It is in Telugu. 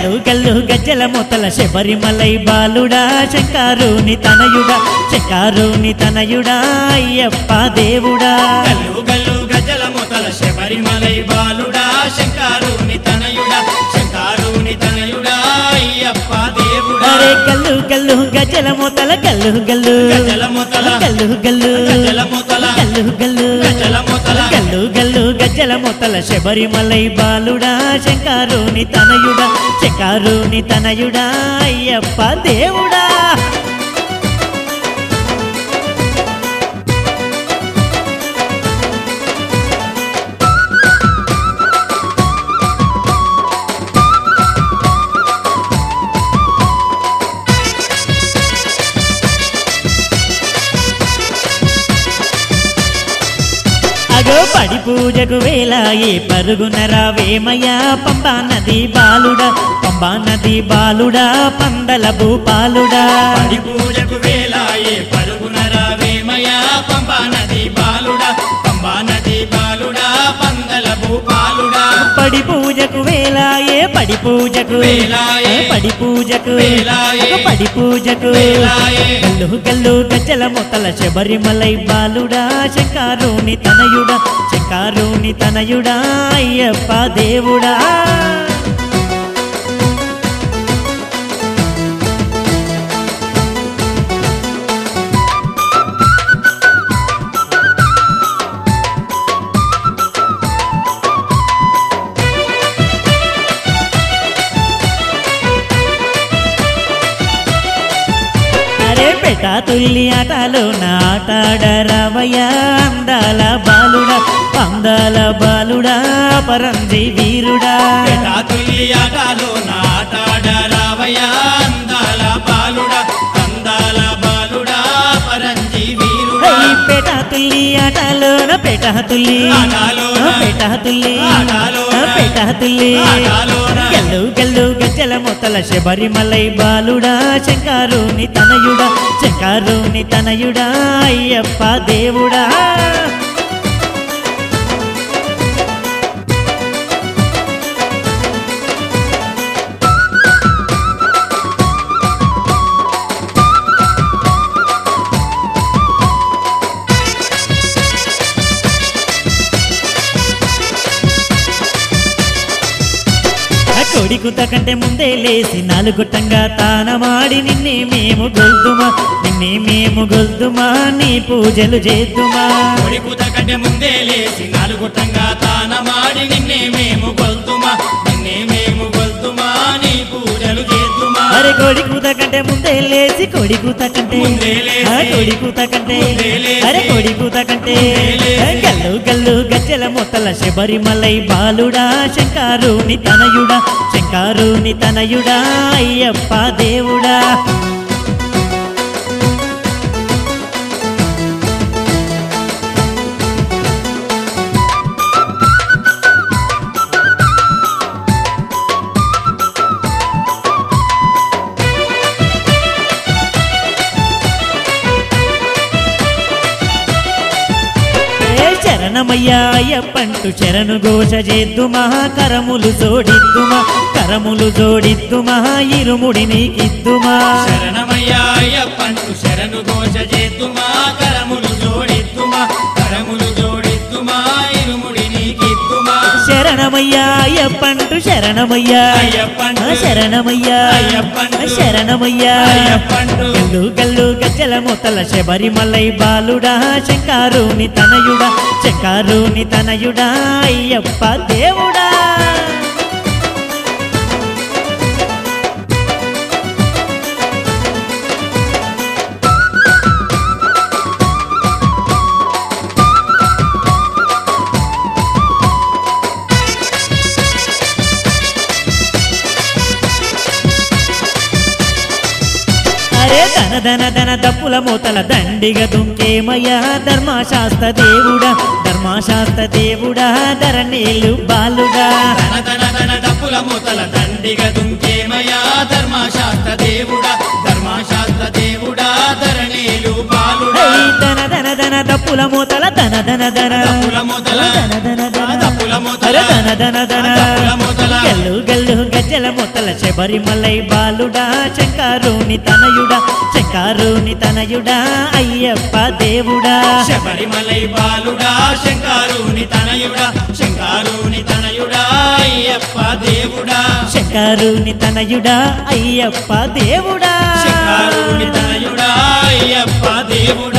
గల్లు గల్లు గజ్జల మొతల శబరిమలై బాలుడా శంకారుని తనయుడా శంకారుని తనయుడా అయ్యప్ప దేవుడా గల్లు గల్లు గజల మొతల శబరిమలై బాలుడా శంకారుని తనయుడా శంకారుని తనయుడా అయ్యప్ప దేవుడా అరే గల్లు గల్లు గజ్జల మొతల గల్లు గల్లు గజల మొతల గల్లు గల్లు గజల మొతల గల్లు గల్లు గజల మొతల గల్లు గల్లు గజ్జల మొతల శబరిమలై బాలుడా శంకారుని తనయుడా శంకారుని తనయుడా అయ్యప్ప దేవుడా అగో పడి పూజకు వేలాయే పరుగున రావేమయ్యా పంబా నది బాలుడా పంబా నది బాలుడా పందల భూపాలుడా పడి పూజకు వేలాయే పరుగున రావేమయా పంబా నది బాలుడా పంబా నది బాలుడా పందల భూపాలుడా పడి పూజకు వేలాయే పడి పూజకు వేలాయే. పడి పూజకు వేలాయే. అగో పడి పూజకు వేలాయే. గల్లు గల్లు గజ్జల మొతల శబరిమలై బాలుడా శంకారుని తనయుడా శంకారుని తనయుడా అయ్యప్ప దేవుడా అరే బెట తుల్లి ఆటలో నాటాడరావయ్యా అందాల బాలుడా అందాల బాలుడా పరంజి వీరుడా పెటా తుల్లి ఆటలో నాటాడ రావయ్యా అందాల బాలుడా అందాల బాలుడా పరంజి వీరుడా హై పేట తుల్లి ఆటలోన పేట తుల్లి ఆటలోన. ఆ పేట తుల్లి ఆటలోన. ఆ పేట తుల్లి ఆటలోన. గల్లు గల్లు గజ్జల మొత్తల శబరిమలై బాలుడా శంకారుని తనయుడా శంకారుని తనయుడా అయ్యప్ప దేవుడా ఆ కోడి కుత కంటే ముందే లేసి నాలుగుట్టంగా తానమాడి నిన్నే మేము గొల్దుమా నిన్నే మేము గొల్దుమా నీ పూజలు చేద్దుమా కొడి కూత కంటే ముందే లేచి నాలుగుట్టంగా తానమాడి నిన్నే మేము గొల్తుమా నిన్నే మేము గొల్తుమా నీ పూజలు చేద్దుమా అరే కోడి కూత కంటే ముందే లేచి కోడి కూత కంటే ముందే లేచి. ఆ కోడి కూత కంటే ముందే లేచి. అరే కోడి కూత కంటే ముందే లేచి. ఆ గల్లు గల్లు గజ్జల మొత్తల శబరిమలై బాలుడా శంకారుని తనయుడా శంకారుని తనయుడా అయ్యప్ప దేవుడా ఏ శరణమయ్యా అయ్యప్పంటు శరణు ఘోష చేద్దుమా కరములు జోడిద్దుమా కరములు జోడిద్దుమా ఇరుముడి నీకిద్దుమా శరణమయ్యా అయ్యప్పంటు శరణు ఘోష చేద్దుమా కరములు జోడిద్దుమా కరములు జోడిద్దుమా ఇరుముడి నీకిద్దుమా శరణమయ్యా అయ్యప్పంటు శరణమయ్యా అయ్యప్పంటు. ఆ శరణమయ్యా అయ్యప్పంటు. ఆ శరణమయ్యా అయ్యప్పంటు. గల్లు గల్లు గజ్జల మొత్తల శబరిమలై బాలుడా శంకారుని తనయుడా శంకారుని తనయుడా అయ్యప్ప దేవుడా అరే ధన ధన ధన దప్పుల మూతల దండిగ దుంకేమయ్యా ధర్మశాస్త్ర దేవుడా ధర్మశాస్త్ర దేవుడా ధరణీలు బాలుడా తన తన తన డప్పుల మూతల దండిగ దుంకేమయా ధర్మశాస్త్ర దేవుడా ధర్మశాస్త్ర దేవుడా ధరణీలు బాలుడా హై ధన ధన ధన దప్పుల మూతల ధన ధన ధన దప్పుల మూతల ధన ధన ధన దప్పుల మూతల అరే ధన ధన ధన దప్పుల మూతల గల్లు గల్లు గజ్జల గజ్జల మొత్తల శబరిమలై బాలుడా శంకారుని తనయుడా శంకారుని తనయుడా అయ్యప్ప దేవుడా శబరిమలై బాలుడా శంకారుని తనయుడా శంకారుని తనయుడా అయ్యప్ప దేవుడా శంకారుని తనయుడా అయ్యప్ప దేవుడా శంకారుని తనయుడా అయ్యప్ప దేవుడా